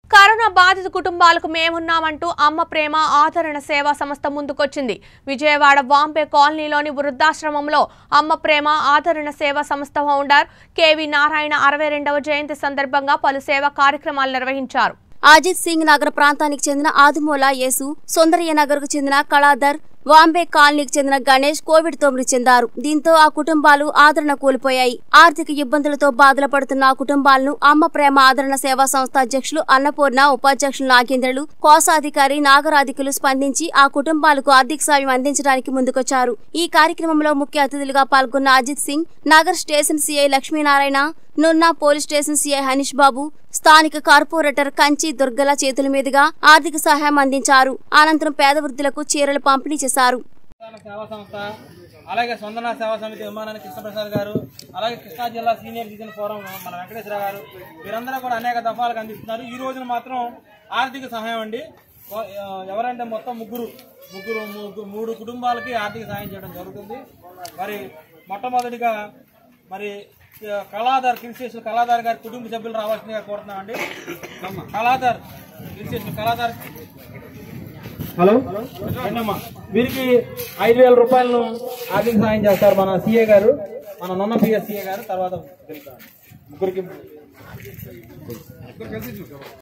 Corona బాధిత కుటుంబాలకు మేమున్నామంటూ అమ్మ ప్రేమ ఆదరణ సేవా సంస్థ ముందుకొచ్చింది విజయవాడ వాంపే కాలనీలోని వృద్ధాశ్రమంలో అమ్మ ప్రేమ ఆదరణ సేవా సంస్థ ఫౌండర్ కేవి నారాయణ అరవై రెండవ జయంతి సందర్భంగా పలు సేవా కార్యక్రమాలు నిర్వహించారు అజిత్ సింగ్ నగర్ ప్రాంతానికి చెందిన ఆదిమూల యేసు సుందరయ్య నగర్ కు చెందిన కళాధర్ వాంబే కాలనీకి చెందిన గణేష్ కోవిడ్ తో మృతి చెందారు దీంతో ఆ కుటుంబాలు ఆదరణ కోల్పోయాయి ఆర్థిక ఇబ్బందులతో బాధలు పడుతున్న ఆ కుటుంబాలను అమ్మ ప్రేమ ఆదరణ సేవా సంస్థ అధ్యక్షులు అన్నపూర్ణ ఉపాధ్యక్షులు నాగేంద్రులు కోశాధికారి నాగరాధికులు స్పందించి ఆ కుటుంబాలకు ఆర్థిక సాయం అందించడానికి ముందుకొచ్చారు ఈ కార్యక్రమంలో ముఖ్య అతిథులుగా పాల్గొన్న Ajit Singh Nagar station CI Lakshminarayana Nunna police station CI Hanish Babu స్థానిక కార్పొరేటర్ కంచి దుర్గల చేతుల మీదుగా ఆర్థిక సహాయం అందించారు అనంతరం పేద వృద్ధులకు చీరలు పంపిణీ చేశారు తెలంగాణ సేవా సంస్థ అలాగే స్వందన సేవా సమితి విమానాన్ని కృష్ణప్రసాద్ గారు అలాగే కృష్ణా జిల్లా సీనియర్ సిటిజన్ ఫోరం మన వెంకటేశ్వర గారు వీరందరూ కూడా అనేక దఫాలకు అందిస్తున్నారు ఈ రోజున మాత్రం ఆర్థిక సహాయం అండి ఓ- ఆ, ఎవరంటే మొత్తం ముగ్గురు ముగ్గురు ముగ్గురు మూడు కుటుంబాలకి ఆర్థిక సహాయం చేయడం జరుగుతుంది మరి మొట్టమొదటిగా మరి ఆ, కళాధార్ కిరిశేషులు కళాధార్ గారి కుటుంబ సభ్యులు రావాల్సిందిగా కోరుతున్నామండి కళాధార్ కిరిశేషులు కళాధార్ హలో రండమ్మా వీరికి ఐదు వేల రూపాయలను ఆర్థిక సాయం చేస్తారు మన సీఏ గారు మన నొన్న పిఎస్ సీఏ గారు తర్వాత వెళ్తారు. ముగ్గురికి